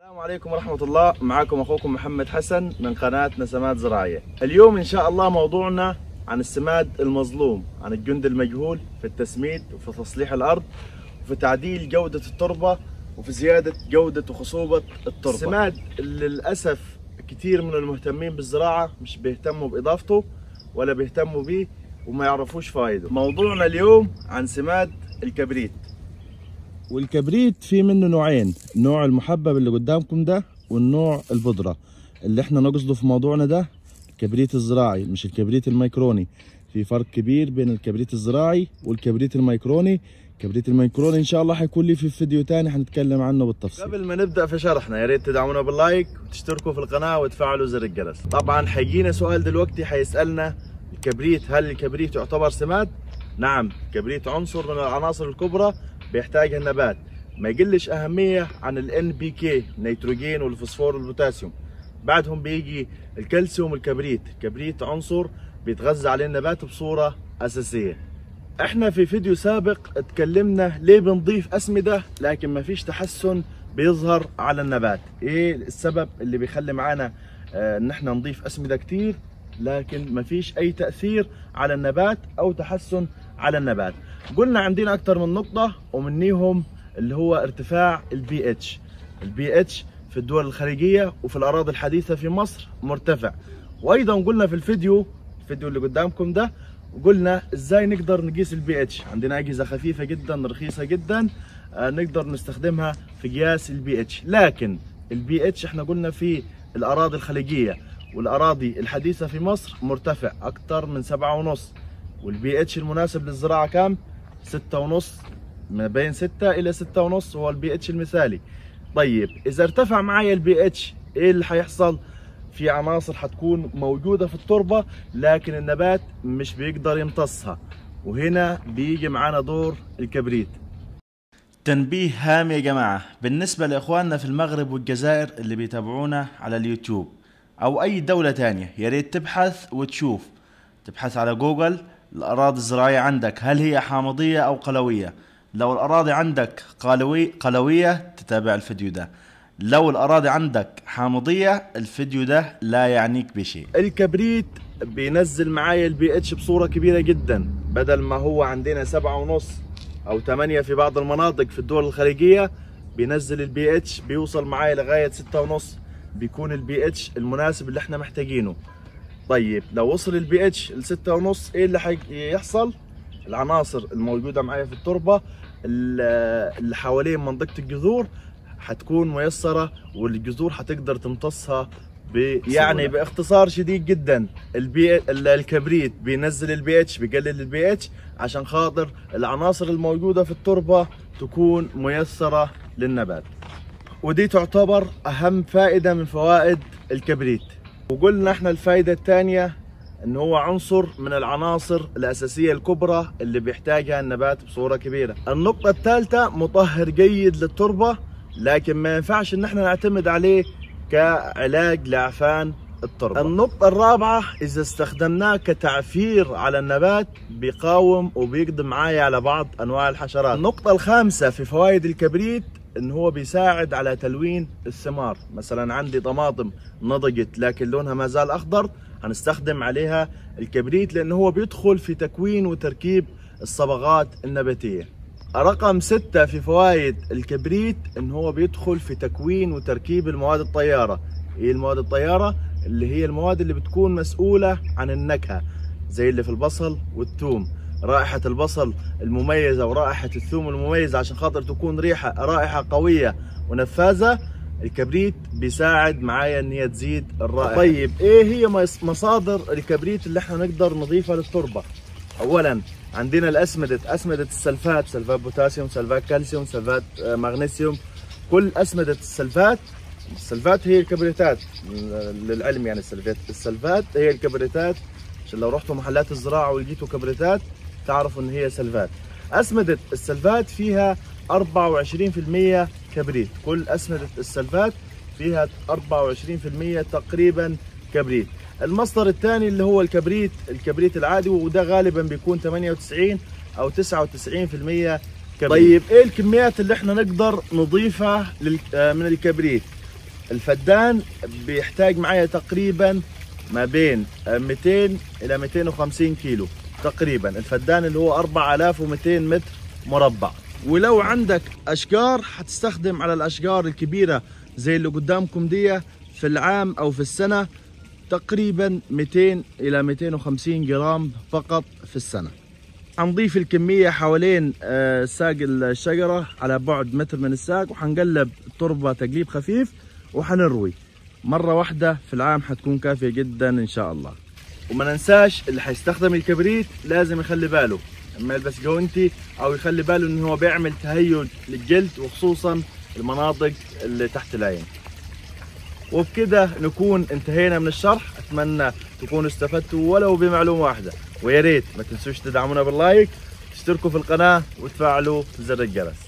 السلام عليكم ورحمة الله معكم أخوكم محمد حسن من قناة نسمات زراعية اليوم إن شاء الله موضوعنا عن السماد المظلوم عن الجند المجهول في التسميد وفي تصليح الأرض وفي تعديل جودة التربة وفي زيادة جودة وخصوبة التربة السماد اللي للأسف كتير من المهتمين بالزراعة مش بيهتموا بإضافته ولا بيهتموا بيه وما يعرفوش فايده موضوعنا اليوم عن سماد الكبريت والكبريت في منه نوعين النوع المحبب اللي قدامكم ده والنوع البودرة اللي احنا نقصده في موضوعنا ده الكبريت الزراعي مش الكبريت الميكروني في فرق كبير بين الكبريت الزراعي والكبريت الميكروني الكبريت الميكروني ان شاء الله حيكون لي في فيديو تاني حنتكلم عنه بالتفصيل قبل ما نبدا في شرحنا يا ريت تدعمونا باللايك وتشتركوا في القناه وتفعلوا زر الجرس طبعا حيجينا سؤال دلوقتي حيسالنا الكبريت هل الكبريت يعتبر سماد نعم الكبريت عنصر من العناصر الكبرى بيحتاجها النبات ما يقلش أهمية عن ال NPK النيتروجين والفوسفور والبوتاسيوم بعدهم بيجي الكالسيوم والكبريت الكبريت عنصر بيتغذى عليه النبات بصورة أساسية احنا في فيديو سابق اتكلمنا ليه بنضيف أسمدة لكن ما فيش تحسن بيظهر على النبات ايه السبب اللي بيخلي معانا اه ان احنا نضيف أسمدة كتير لكن ما فيش اي تأثير على النبات او تحسن على النبات قلنا عندنا اكثر من نقطه ومنيهم اللي هو ارتفاع البي اتش البي اتش في الدول الخليجيه وفي الاراضي الحديثه في مصر مرتفع وايضا قلنا في الفيديو الفيديو اللي قدامكم ده قلنا ازاي نقدر نقيس البي اتش عندنا اجهزه خفيفه جدا رخيصه جدا آه نقدر نستخدمها في قياس البي اتش لكن البي اتش احنا قلنا في الاراضي الخليجيه والاراضي الحديثه في مصر مرتفع اكثر من سبعة ونص والبي اتش المناسب للزراعه كام ستة ونص ما بين ستة الى ستة ونص هو البي اتش المثالي طيب اذا ارتفع معايا البي اتش ايه اللي حيحصل في عناصر حتكون موجوده في التربه لكن النبات مش بيقدر يمتصها وهنا بيجي معانا دور الكبريت تنبيه هام يا جماعه بالنسبه لاخواننا في المغرب والجزائر اللي بيتابعونا على اليوتيوب او اي دوله تانية يا ريت تبحث وتشوف تبحث على جوجل الأراضي الزراعية عندك هل هي حامضية أو قلوية لو الأراضي عندك قلوي قلوية تتابع الفيديو ده لو الأراضي عندك حامضية الفيديو ده لا يعنيك بشيء الكبريت بينزل معايا البي اتش بصورة كبيرة جدا بدل ما هو عندنا سبعة ونص أو ثمانية في بعض المناطق في الدول الخليجية بينزل البي اتش بيوصل معايا لغاية ستة ونص بيكون البي اتش المناسب اللي احنا محتاجينه طيب لو وصل البي اتش لستة ونص ايه اللي حيحصل العناصر الموجوده معايا في التربه اللي حوالين منطقه الجذور حتكون ميسره والجذور حتقدر تمتصها ب... يعني باختصار شديد جدا البي الكبريت بينزل البي اتش بيقلل البي اتش عشان خاطر العناصر الموجوده في التربه تكون ميسره للنبات ودي تعتبر اهم فائده من فوائد الكبريت وقلنا احنا الفائده الثانيه ان هو عنصر من العناصر الاساسيه الكبرى اللي بيحتاجها النبات بصوره كبيره. النقطه الثالثه مطهر جيد للتربه لكن ما ينفعش ان احنا نعتمد عليه كعلاج لاعفان التربه. النقطه الرابعه اذا استخدمناه كتعفير على النبات بيقاوم وبيقضي معايا على بعض انواع الحشرات. النقطه الخامسه في فوائد الكبريت ان هو بيساعد على تلوين الثمار مثلا عندي طماطم نضجت لكن لونها ما زال اخضر هنستخدم عليها الكبريت لان هو بيدخل في تكوين وتركيب الصبغات النباتيه رقم ستة في فوائد الكبريت ان هو بيدخل في تكوين وتركيب المواد الطياره ايه المواد الطياره اللي هي المواد اللي بتكون مسؤوله عن النكهه زي اللي في البصل والثوم رائحة البصل المميزة ورائحة الثوم المميزة عشان خاطر تكون ريحة رائحة قوية ونفاذة الكبريت بيساعد معايا ان هي تزيد الرائحة طيب ايه هي مصادر الكبريت اللي احنا نقدر نضيفها للتربة اولا عندنا الاسمدة اسمدة السلفات سلفات بوتاسيوم سلفات كالسيوم سلفات مغنيسيوم كل اسمدة السلفات السلفات هي الكبريتات للعلم يعني السلفات السلفات هي الكبريتات عشان لو رحتوا محلات الزراعة ولقيتوا كبريتات تعرفوا ان هي سلفات اسمدة السلفات فيها 24% كبريت كل اسمدة السلفات فيها 24% تقريبا كبريت المصدر الثاني اللي هو الكبريت الكبريت العادي وده غالبا بيكون 98 او 99% كبريت طيب ايه الكميات اللي احنا نقدر نضيفها لل- آه، من الكبريت الفدان بيحتاج معايا تقريبا ما بين 200 الى 250 كيلو تقريبا الفدان اللي هو 4200 متر مربع ولو عندك اشجار حتستخدم على الاشجار الكبيره زي اللي قدامكم دي في العام او في السنه تقريبا 200 الى 250 جرام فقط في السنه حنضيف الكمية حوالين آه، ساق الشجرة على بعد متر من الساق وحنقلب التربة تقليب خفيف وحنروي مرة واحدة في العام حتكون كافية جدا إن شاء الله وما ننساش اللي حيستخدم الكبريت لازم يخلي باله اما يلبس جوانتي او يخلي باله ان هو بيعمل تهيج للجلد وخصوصا المناطق اللي تحت العين وبكده نكون انتهينا من الشرح اتمنى تكونوا استفدتوا ولو بمعلومه واحده ويا ريت ما تنسوش تدعمونا باللايك تشتركوا في القناه وتفعلوا زر الجرس